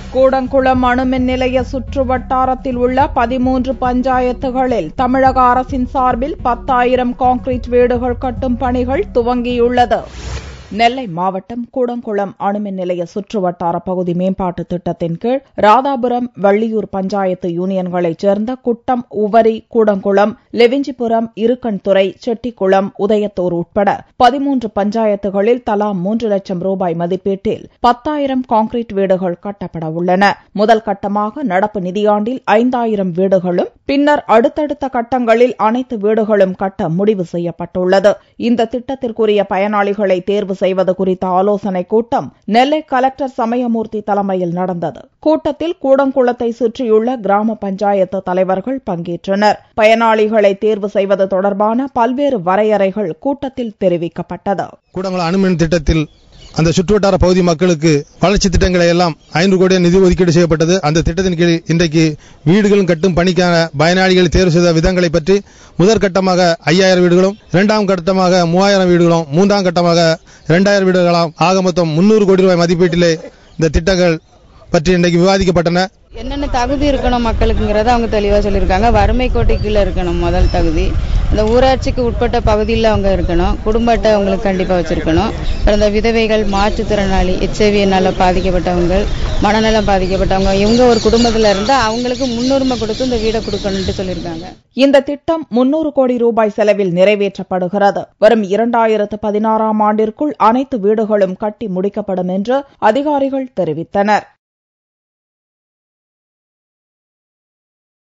கூடங்குளம் அணுமின் நிலைய சுற்று வட்டாரத்தில் உள்ள பதிமூன்று பஞ்சாயத்துகளில் தமிழக அரசின் சார்பில் பத்தாயிரம் கான்கிரீட் வீடுகள் கட்டும் பணிகள் துவங்கியுள்ளது நெல்லை மாவட்டம் கூடங்குளம் அணுமின் நிலைய சுற்று வட்டார பகுதி மேம்பாட்டு திட்டத்தின் கீழ் ராதாபுரம் வள்ளியூர் பஞ்சாயத்து யூனியன்களைச் சேர்ந்த குட்டம் உவரி கூடங்குளம் லெவிஞ்சிபுரம் இருக்கன்துறை செட்டிக்குளம் உதயத்தூர் உட்பட பதிமூன்று பஞ்சாயத்துகளில் தலா மூன்று லட்சம் ரூபாய் மதிப்பீட்டில் பத்தாயிரம் கான்கிரீட் வீடுகள் கட்டப்பட உள்ளன முதல் கட்டமாக நடப்பு நிதியாண்டில் ஐந்தாயிரம் வீடுகளும் பின்னர் அடுத்தடுத்த கட்டங்களில் அனைத்து வீடுகளும் கட்ட முடிவு செய்யப்பட்டுள்ளது இந்த திட்டத்திற்குரிய பயனாளிகளை தேர்வு செய்வது குறித்த ஆலோசனைக் கூட்டம் நெல்லை கலெக்டர் சமயமூர்த்தி தலைமையில் நடந்தது கூட்டத்தில் கூடங்குளத்தை சுற்றியுள்ள கிராம பஞ்சாயத்து தலைவர்கள் பங்கேற்றனர் பயனாளிகளை தேர்வு செய்வது தொடர்பான பல்வேறு வரையறைகள் கூட்டத்தில் தெரிவிக்கப்பட்டது கூடங்குளம் அணுமின் திட்டத்தில் அந்த சுற்றுவட்டார பகுதி மக்களுக்கு வளர்ச்சி திட்டங்களை எல்லாம் ஐந்து கோடி நிதி ஒதுக்கீடு செய்யப்பட்டது அந்த திட்டத்தின் கீழ் இன்றைக்கு வீடுகளும் கட்டும் பணிக்கான பயனாளிகளை தேர்வு செய்த விதங்களை பற்றி முதற்கட்டமாக ஐயாயிரம் வீடுகளும் இரண்டாம் கட்டமாக மூவாயிரம் வீடுகளும் மூன்றாம் கட்டமாக இரண்டாயிரம் வீடுகளாம் ஆக மொத்தம் முன்னூறு கோடி ரூபாய் மதிப்பீட்டிலே இந்த திட்டங்கள் பற்றி இன்றைக்கு விவாதிக்கப்பட்டன என்னென்ன தகுதி இருக்கணும் மக்களுக்குங்கிறத அவங்க தெளிவாக சொல்லியிருக்காங்க வறுமை கோட்டைக்குள்ள இருக்கணும் முதல் தகுதி இந்த ஊராட்சிக்கு உட்பட்ட பகுதியில் அவங்க இருக்கணும் குடும்ப அட்டை அவங்களுக்கு கண்டிப்பாக வச்சிருக்கணும் அப்புறம் இந்த விதவைகள் மாற்றுத்திறனாளி எச்ஐவியினால் பாதிக்கப்பட்டவங்க மனநலம் பாதிக்கப்பட்டவங்க இவங்க ஒரு குடும்பத்தில் இருந்தால் அவங்களுக்கு முன்னுரிமை கொடுத்து இந்த வீடை கொடுக்கணும்ட்டு சொல்லியிருக்காங்க இந்த திட்டம் முன்னூறு கோடி ரூபாய் செலவில் நிறைவேற்றப்படுகிறது வரும் இரண்டாயிரத்து பதினாறாம் ஆண்டிற்குள் அனைத்து வீடுகளும் கட்டி முடிக்கப்படும் என்று அதிகாரிகள் தெரிவித்தனர்